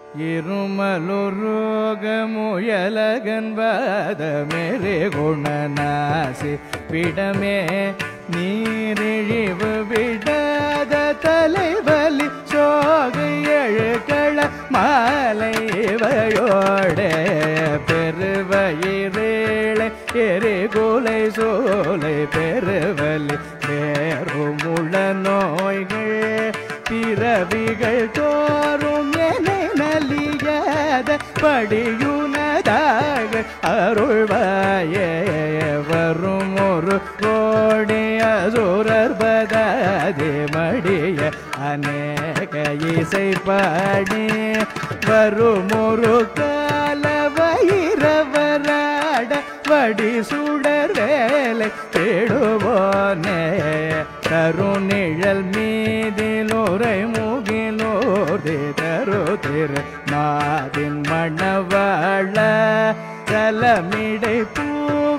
இருமலுருகமுயலகன்பத மேரே குணநாசி விடமே நீரிழிவு விடாத தலைவலி சோகை எழுக்கள மாலை இவையோடே பெருவயிரேளை எரிகுலை சோலை பெருவலி வேறுமுள்ள நோய்கள் பிறவிகள் தோறும் என நலியாத படியுனதாக அருள்வாயே வரும் ஒரு கோடி அசுரர் பதாதி மடிய அநேக இசை பாடி வரும் ஒரு கால வைரவராட வடி சுடர் வேலை தேடுவோனே தருநிழல் மீதில் உரை முகிலோதி தரு திரு நாதின் மணவாழ சலமிடை பூவ